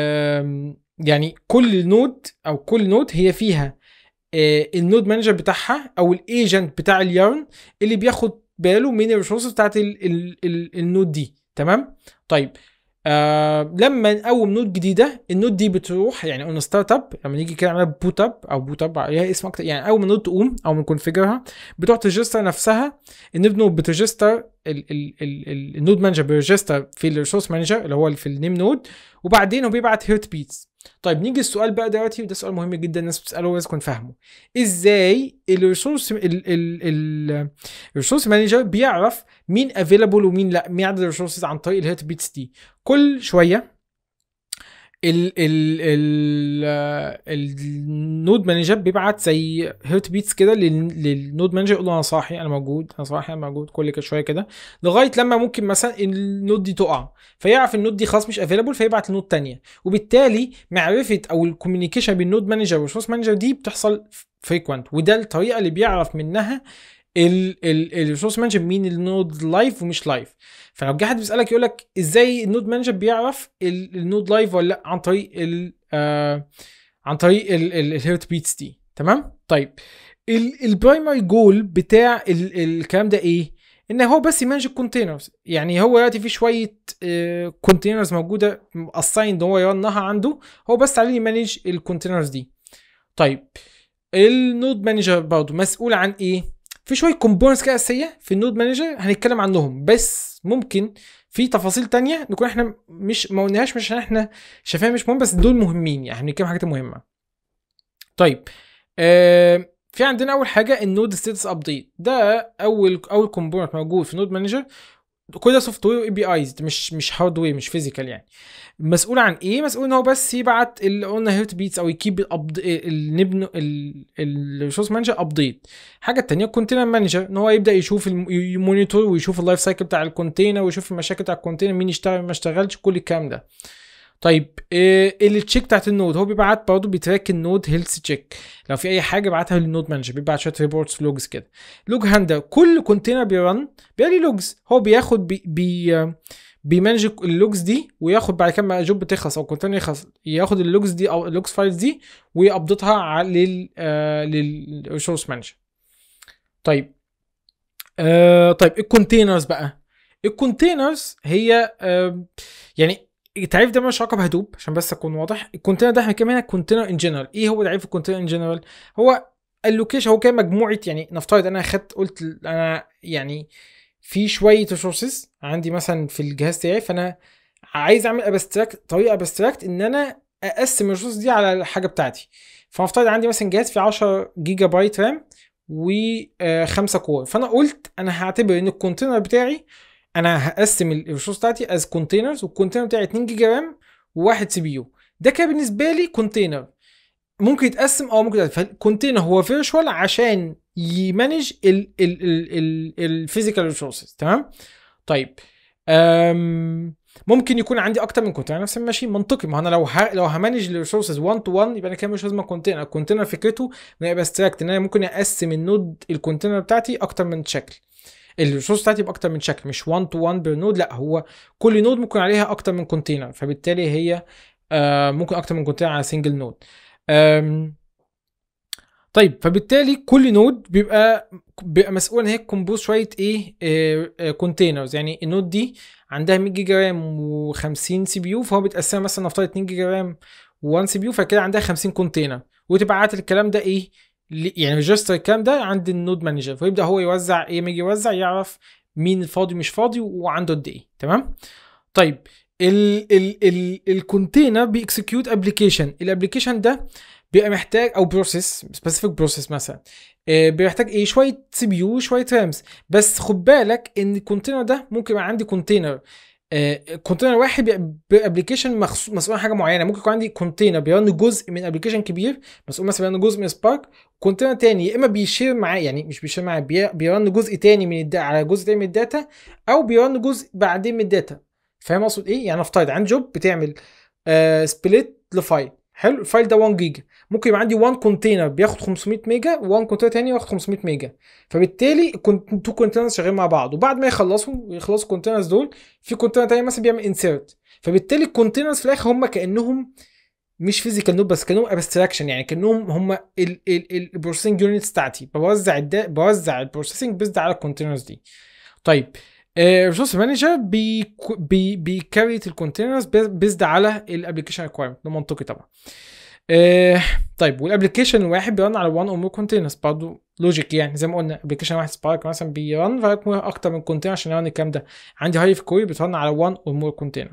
يعني كل نود او كل نود هي فيها النود مانجر بتاعها او الايجنت بتاع اليارن اللي بياخد باله من الريسورسز بتاعت النود دي تمام طيب آه لما نقوم نود جديده النود دي بتروح يعني اون ستارت اب لما نيجي كده نعملها بوت اب او بوت اب ليها اسم اكتر يعني اول ما النود تقوم او ما نكونفيجرها بتروح تريجستر نفسها النود نود بتريجستر النود مانجر بيرجستر في الريسورس مانجر اللي هو في النيم نود وبعدين هو بيبعت هيرت بيتس طيب نيجي السؤال بقى دلوقتي وده سؤال مهم جدا الناس بتساله ولازم تكون فاهمه ازاي الريسورس الريسورس مانجر بيعرف مين افيلابل ومين لا مين عدد الريسورسز عن طريق الهيرت بيتس دي كل شويه ال ال ال النود مانجر بيبعت زي هيرت بيتس كده للنود مانجر يقول له انا صاحي انا موجود انا صاحي انا موجود كل كده شويه كده لغايه لما ممكن مثلا النود دي تقع فيعرف النود دي خلاص مش افيلابل فيبعت لنود تانية وبالتالي معرفه او الكوميونيكيشن بين النود مانجر والريسورس مانجر دي بتحصل فريكوينت وده الطريقه اللي بيعرف منها الريسورس مانجر مين النود لايف ومش لايف فلو جه حد بيسالك يقول لك ازاي النود مانجر بيعرف النود لايف ولا لا عن طريق ال آه عن طريق الهيرت بيتس دي تمام طيب البرايمري جول بتاع الكلام ده ايه ان هو بس يمانج الكونتينرز يعني هو دلوقتي في شويه كونتينرز موجوده اسايند هو يرنها عنده هو بس عليه يمانج الكونتينرز دي طيب النود مانجر برضه مسؤول عن ايه في شويه كومبوننتس كده اساسيه في النود مانجر هنتكلم عنهم بس ممكن في تفاصيل تانية نكون احنا مش ما قلناهاش مش عشان احنا شايفينها مش مهم بس دول مهمين يعني هنتكلم حاجات مهمه طيب آه في عندنا اول حاجه النود ستاتس ابديت ده اول اول كومبوننت موجود في نود مانجر كل ده سوفت وير اي بي ايز مش مش هاردوير مش فيزيكال يعني مسؤول عن ايه مسؤول ان هو بس يبعت اللي قلنا هيرت بيتس او يكيب النبن الريسورس مانجر ابديت الحاجه الثانيه الكونتينر مانجر ان هو يبدا يشوف المونيتور ويشوف اللايف سايكل بتاع الكونتينر ويشوف المشاكل بتاع الكونتينر مين يشتغل ما اشتغلش كل الكلام ده طيب إيه التشيك بتاعت النود هو بيبعت برضه بيتراك النود هيلث تشيك لو في اي حاجه بعتها للنود مانجر بيبعت شويه ريبورتس لوجز كده لوج هاندر كل كونتينر بيرن بيلاقي لوجز هو بياخد بي, بي بيمانج اللوجز دي وياخد بعد كده ما جوب بتخلص او كونتينر يخلص ياخد اللوجز دي او اللوجز فايلز دي ويابديتها لل آه للريسورس مانجر طيب آه طيب الكونتينرز بقى الكونتينرز هي آه يعني التعريف ده مش علاقه بهدوب عشان بس اكون واضح الكونتينر ده احنا بنتكلم هنا كونتينر ان جنرال ايه هو تعريف الكونتينر ان جنرال هو اللوكيشن هو كان مجموعه يعني نفترض انا اخدت قلت انا يعني في شويه ريسورسز عندي مثلا في الجهاز بتاعي فانا عايز اعمل ابستراكت طريقه ابستراكت ان انا اقسم الريسورس دي على الحاجه بتاعتي فنفترض عندي مثلا جهاز فيه 10 جيجا بايت رام و5 كور فانا قلت انا هعتبر ان الكونتينر بتاعي انا هقسم الريسورس بتاعتي از كونتينرز والكونتينر بتاعي 2 جيجا رام وواحد سي بي يو ده كده بالنسبه لي كونتينر ممكن يتقسم او ممكن فالكونتينر هو فيرشوال عشان يمانج الفيزيكال ريسورسز تمام طيب ممكن يكون عندي اكتر من كونتينر نفس الماشين منطقي ما انا لو ه... لو همانج الريسورسز 1 تو 1 يبقى انا كده مش لازم كونتينر الكونتينر فكرته ان يبقى ابستراكت ان انا ممكن اقسم النود الكونتينر بتاعتي اكتر من شكل الريسورس بتاعتي باكتر من شكل مش 1 تو 1 بير نود لا هو كل نود ممكن عليها اكتر من كونتينر فبالتالي هي آه ممكن اكتر من كونتينر على سنجل نود طيب فبالتالي كل نود بيبقى بيبقى مسؤول ان هي تكمبوز شويه ايه كونتينرز يعني النود دي عندها 100 جيجا رام و50 سي بي يو فهو بيتقسم مثلا نفترض 2 جيجا رام و1 سي بي يو فكده عندها 50 كونتينر وتبعت الكلام ده ايه يعني ريجستر الكلام ده عند النود مانجر فيبدا هو يوزع ايه ما يجي يوزع يعرف مين الفاضي مش فاضي وعنده قد ايه تمام طيب ال ال ال الكونتينر بيكسكيوت ابلكيشن الابلكيشن ده بيبقى محتاج او بروسيس سبيسيفيك بروسيس مثلا آه، بيحتاج ايه شويه سي بي يو شويه رامز بس خد بالك ان الكونتينر ده ممكن يبقى عندي كونتينر كونتينر واحد بابلكيشن مسؤول عن حاجه معينه ممكن يكون عندي كونتينر بيرن جزء من ابلكيشن كبير مسؤول مثلا بيرن جزء من سبارك كونتينر تاني يا اما بيشير معاه يعني مش بيشير معاه بيرن جزء تاني من الداتا على جزء تاني من الداتا او بيرن جزء بعدين من الداتا فاهم اقصد ايه يعني نفترض عندي جوب بتعمل آه سبليت لفايل حلو الفايل ده 1 جيجا ممكن يبقى عندي 1 كونتينر بياخد 500 ميجا و1 كونتينر تاني ياخد 500 ميجا فبالتالي كنت تو كونتينرز شغالين مع بعض وبعد ما يخلصوا يخلصوا الكونتينرز دول في كونتينر تاني مثلا بيعمل انسيرت فبالتالي الكونتينرز في الاخر هم كانهم مش فيزيكال نود بس كانهم ابستراكشن يعني كانهم هم البروسيسنج يونتس بتاعتي بوزع بوزع البروسيسنج بيزد على الكونتينرز دي طيب ريسورس مانجر بي بي بيكريت الكونتينرز بيزد على الابلكيشن ريكوايرمنت ده منطقي طبعا آه طيب والابلكيشن الواحد بيرن على 1 او مور كونتينرز برضه لوجيك يعني زي ما قلنا ابلكيشن واحد سبارك مثلا بيرن فيكون اكتر من كونتينر عشان يرن الكلام ده عندي هاي في كوري بترن على 1 او مور كونتينر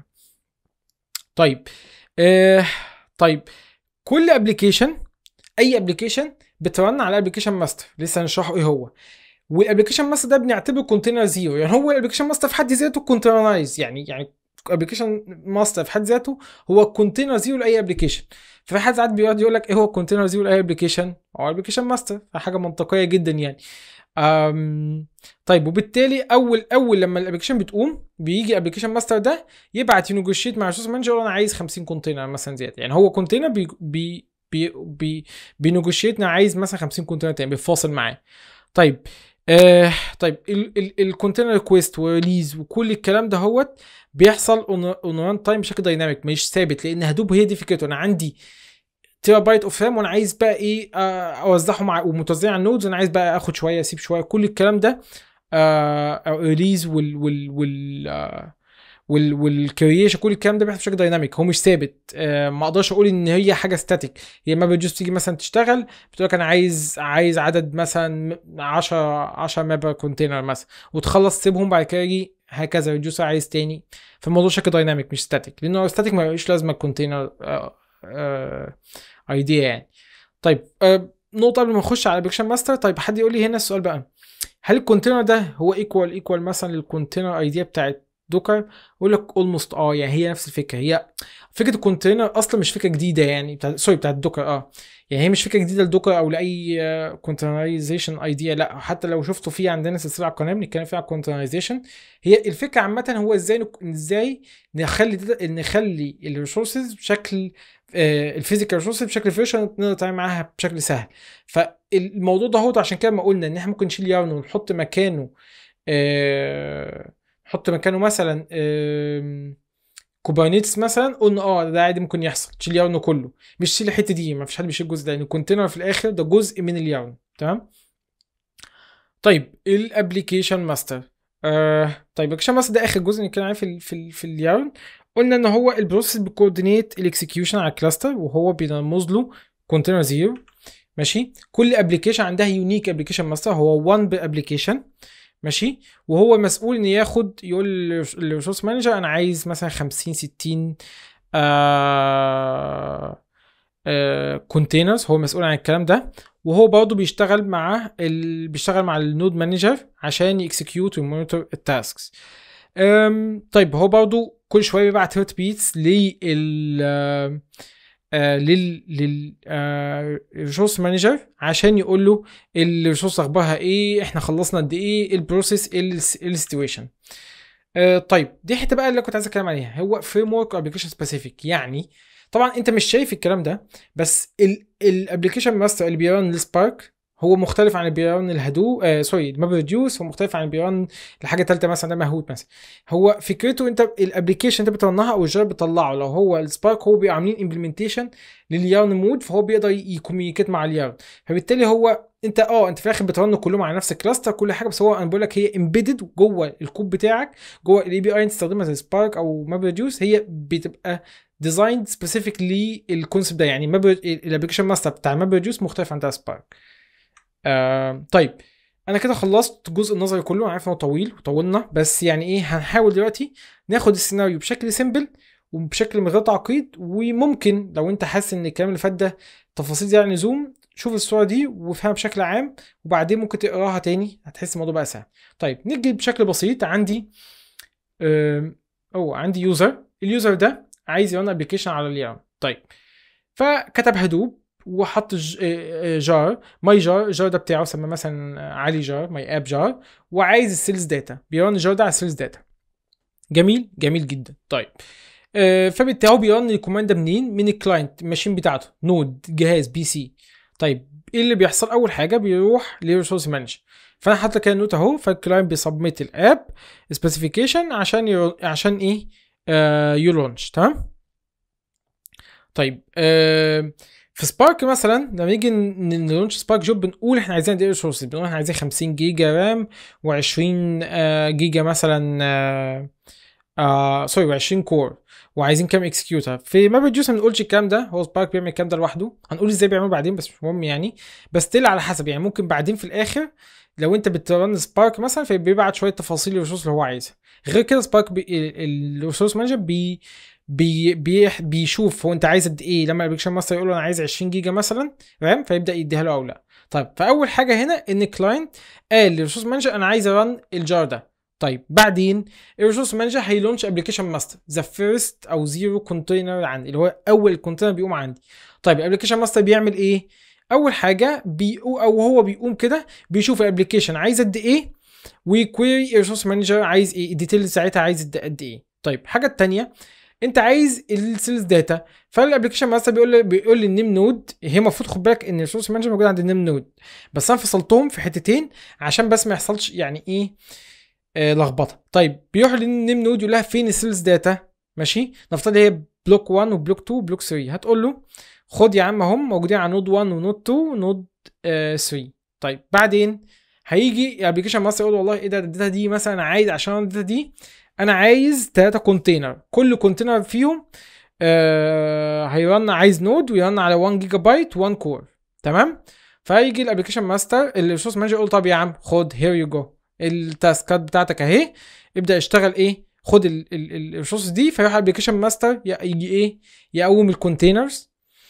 طيب آه طيب كل ابلكيشن اي ابلكيشن بترن على ابلكيشن ماستر لسه هنشرحه ايه هو والابلكيشن ماستر ده بنعتبره كونتينر زيرو يعني هو الابلكيشن ماستر في حد ذاته كونتينرايز يعني يعني ابلكيشن ماستر في حد ذاته هو كونتينر زيرو لاي ابلكيشن ففي حد ساعات بيقعد يقول لك ايه هو كونتينر زيرو لاي ابلكيشن هو ابلكيشن ماستر حاجه منطقيه جدا يعني أم طيب وبالتالي اول اول لما الابلكيشن بتقوم بيجي ابلكيشن ماستر ده يبعت ينوجوشيت مع الريسورس مانجر انا عايز 50 كونتينر مثلا زياده يعني هو كونتينر بي بي بي بي بينوجوشيت عايز مثلا 50 كونتينر تاني بيفاصل معاه طيب آه طيب الكونتينر ريكويست وريليز وكل الكلام ده هوت بيحصل اون ران تايم بشكل دايناميك مش ثابت لان هدوب هي دي فكرته انا عندي تيرا بايت اوف رام وانا عايز بقى ايه آه اوزعهم مع ومتوزعين على النودز وانا عايز بقى اخد شويه اسيب شويه كل الكلام ده آه ريليز وال وال وال آه وال والكرييشن كل الكلام ده بيحصل بشكل دايناميك هو مش ثابت آه ما اقدرش اقول ان هي حاجه ستاتيك هي ما بتجوز تيجي مثلا تشتغل بتقول لك انا عايز عايز عدد مثلا 10 10 مابا كونتينر مثلا وتخلص تسيبهم بعد كده يجي هكذا ريديوسر عايز تاني فالموضوع شكل دايناميك مش ستاتيك لانه ستاتيك ما بيبقاش لازمه الكونتينر ايديا يعني طيب آه نقطه قبل ما نخش على ابلكيشن ماستر طيب حد يقول لي هنا السؤال بقى هل الكونتينر ده هو ايكوال ايكوال مثلا للكونتينر ايديا بتاعت دوكر اقول لك اولموست اه يعني هي نفس الفكره هي فكره الكونتينر اصلا مش فكره جديده يعني بتاع سوري بتاعت دوكر اه يعني هي مش فكره جديده لدوكر او لاي كونتينرايزيشن ايديا لا حتى لو شفتوا في عندنا سلسله على القناه بنتكلم فيها على الكونتينرايزيشن هي الفكره عامه هو ازاي ازاي نخلي نخلي الريسورسز بشكل الفيزيكال ريسورسز بشكل فيرشن نقدر نتعامل معاها بشكل سهل فالموضوع ده هو عشان كده ما قلنا ان احنا ممكن نشيل يارن ونحط مكانه آه نحط مكانه مثلا كوبرنيتس مثلا قلنا اه ده عادي ممكن يحصل تشيل يارن كله مش تشيل الحته دي ما فيش حد بيشيل الجزء ده لان الكونتينر في الاخر ده جزء من اليارن تمام طيب الابلكيشن ماستر آه طيب الابلكيشن ماستر ده اخر جزء نتكلم عليه في ال في, ال في اليارن قلنا ان هو البروسيس بيكوردينيت الاكسكيوشن على الكلاستر وهو بيرمز له كونتينر زيرو ماشي كل ابلكيشن عندها يونيك ابلكيشن ماستر هو 1 ابلكيشن ماشي وهو مسؤول ان ياخد يقول للريسورس مانجر انا عايز مثلا 50 60 آه آه كونتينرز هو مسؤول عن الكلام ده وهو برضه بيشتغل مع ال... بيشتغل مع النود مانجر عشان يكسكيوت ويمونيتور التاسكس طيب هو برضه كل شويه بيبعت هيرت بيتس لل آه لل لل ريسورس مانجر عشان يقول له الريسورس اخبارها ايه احنا خلصنا قد ايه البروسيس ايه السيتويشن آه طيب دي حته بقى اللي كنت عايز اتكلم عليها هو فريم ورك ابلكيشن سبيسيفيك يعني طبعا انت مش شايف الكلام ده بس الابلكيشن ماستر اللي بيرن السبارك هو مختلف عن البيران الهدو آه سوري الماب ريديوس هو مختلف عن البيران لحاجه ثالثه مثلا ده مهوت مثلا هو فكرته انت الابلكيشن انت بترنها او الجار بتطلعه لو هو السبارك هو بيبقى عاملين امبلمنتيشن لليارن مود فهو بيقدر يكوميونيكيت مع اليارن فبالتالي هو انت اه انت في الاخر بترن كلهم على نفس الكلاستر كل حاجه بس هو انا بقول لك هي امبيدد جوه الكود بتاعك جوه الاي بي اي انت تستخدمها زي سبارك او ماب ريديوس هي بتبقى ديزايند سبيسيفيك للكونسيبت ده يعني ماب الابلكيشن ماستر بتاع ماب ريديوس مختلف عن بتاع سبارك آه طيب انا كده خلصت الجزء النظري كله انا عارف انه طويل وطولنا بس يعني ايه هنحاول دلوقتي ناخد السيناريو بشكل سيمبل وبشكل من غير تعقيد وممكن لو انت حاسس ان الكلام اللي فات ده تفاصيل زياده عن اللزوم شوف الصوره دي وافهمها بشكل عام وبعدين ممكن تقراها تاني هتحس الموضوع بقى سهل طيب نيجي بشكل بسيط عندي او عندي يوزر اليوزر ده عايز يرن ابلكيشن على اليوم طيب فكتب هدوب وحط جار ماي جار الجار ده بتاعه سمى مثلا علي جار ماي اب جار وعايز السيلز داتا بيرن الجار ده على السيلز داتا جميل جميل جدا طيب آه فبالتالي هو بيرن الكوماند ده منين من الكلاينت الماشين بتاعته نود جهاز بي سي طيب ايه اللي بيحصل اول حاجه بيروح للريسورس مانجر فانا حاطط لك النوت اهو فالكلاينت بيسبميت الاب سبيسيفيكيشن عشان يرو... عشان ايه آه يلونش تمام طيب آه في سبارك مثلا لما نيجي نلونش سبارك جوب بنقول احنا عايزين قد ايه ريسورسز بنقول احنا عايزين 50 جيجا رام و20 آه جيجا مثلا آه آه سوري و20 كور وعايزين كام اكسكيوتر في ماب ريديوس ما بنقولش الكلام ده هو سبارك بيعمل الكلام ده لوحده هنقول ازاي بيعمله بعدين بس مش مهم يعني بس تل على حسب يعني ممكن بعدين في الاخر لو انت بترن سبارك مثلا فبيبعت شويه تفاصيل الريسورس اللي هو عايزها غير كده سبارك الريسورس مانجر بي بي بي بيشوف هو انت عايز قد ايه لما الابلكيشن ماستر يقول له انا عايز 20 جيجا مثلا رام فيبدا يديها له او لا طيب فاول حاجه هنا ان الكلاينت قال للريسورس مانجر انا عايز ارن الجار ده طيب بعدين الريسورس مانجر هيلونش ابلكيشن ماستر ذا فيرست او زيرو كونتينر عندي اللي هو اول كونتينر بيقوم عندي طيب الابلكيشن ماستر بيعمل ايه اول حاجه بي او هو بيقوم كده بيشوف الابلكيشن عايز قد ايه وكويري الريسورس مانجر عايز ايه الديتيل ساعتها عايز قد ايه طيب الحاجه الثانيه انت عايز السيلز داتا فالابلكيشن ماستر بيقول لي بيقول لي النيم نود هي المفروض خد بالك ان الريسورس مانجر موجود عند النيم نود بس انا فصلتهم في حتتين عشان بس ما يحصلش يعني ايه آه لخبطه طيب بيروح للنيم نود يقول لها فين السيلز داتا ماشي نفترض هي بلوك 1 وبلوك 2 وبلوك 3 هتقول له خد يا عم هم موجودين على نود 1 ونود 2 ونود آه 3 طيب بعدين هيجي الابلكيشن ماستر يقول والله ايه ده الداتا دي مثلا عايز عشان الداتا دي انا عايز 3 كونتينر كل كونتينر فيهم آه هيرن عايز نود ويرن على 1 جيجا بايت 1 كور تمام فيجي الابلكيشن ماستر الريسورس مانجر يقول طب يا عم خد هير يو جو التاسكات بتاعتك اهي ابدا اشتغل ايه خد الريسورس دي فيروح الابلكيشن ماستر يجي ايه يقوم الكونتينرز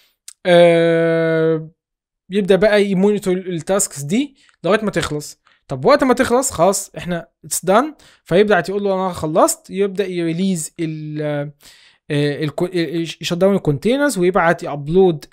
آه يبدا بقى يمونيتور التاسكس دي لغايه ما تخلص طب وقت ما تخلص خلاص احنا اتس دان فيبدا يقول له انا خلصت يبدا يريليز ال يشت داون الكونتينرز ويبعت يابلود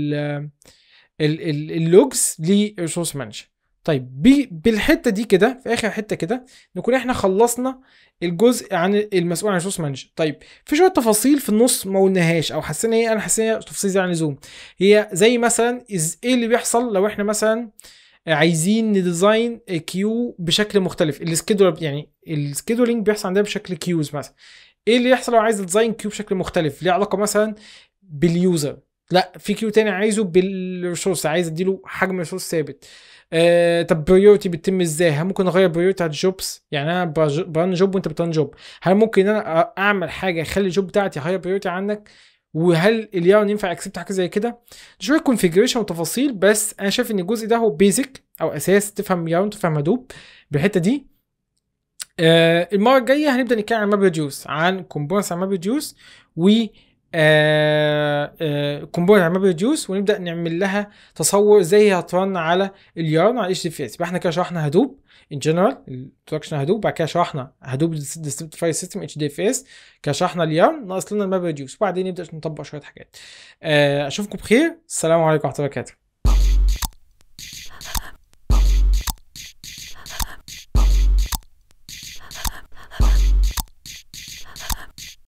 اللوجز للريسورس مانجر طيب بالحته دي كده في اخر حته كده نكون احنا خلصنا الجزء عن المسؤول عن الريسورس مانجر طيب في شويه تفاصيل في النص ما قلناهاش او حسينا ايه انا حسينا تفاصيل زي عن اللزوم هي زي مثلا ايه اللي بيحصل لو احنا مثلا عايزين نديزاين كيو بشكل مختلف السكيدول يعني السكيدولينج بيحصل عندنا بشكل كيوز مثلا ايه اللي يحصل لو عايز ديزاين كيو بشكل مختلف ليه علاقه مثلا باليوزر لا في كيو تاني عايزه بالريسورس عايز اديله حجم ريسورس ثابت آه طب بريورتي بتتم ازاي؟ هل ممكن اغير بريورتي على الجوبس؟ يعني انا برن جوب وانت بترن جوب، هل ممكن انا اعمل حاجه اخلي الجوب بتاعتي هاير بريورتي عنك؟ وهل اليارن ينفع اكسبت حاجه زي كده؟ شويه كونفيجريشن وتفاصيل بس انا شايف ان الجزء ده هو بيزك او اساس تفهم يارن تفهم هدوب بالحته دي آه المره الجايه هنبدا نتكلم عن ماب ريديوس عن كومبوننتس عن ماب ريديوس و كومبوننت عن ماب ريديوس ونبدا نعمل لها تصور ازاي هي هترن على اليارن على اتش دي اف اس يبقى احنا كده شرحنا هدوب ان جنرال الانترودكشن هدوب بعد كده شرحنا هدوب ديستريبيوتد فايل سيستم اتش دي اف اس كده شرحنا اليارن ناقص لنا الماب ريديوس وبعدين نبدا نطبق شويه حاجات اشوفكم بخير السلام عليكم ورحمه الله وبركاته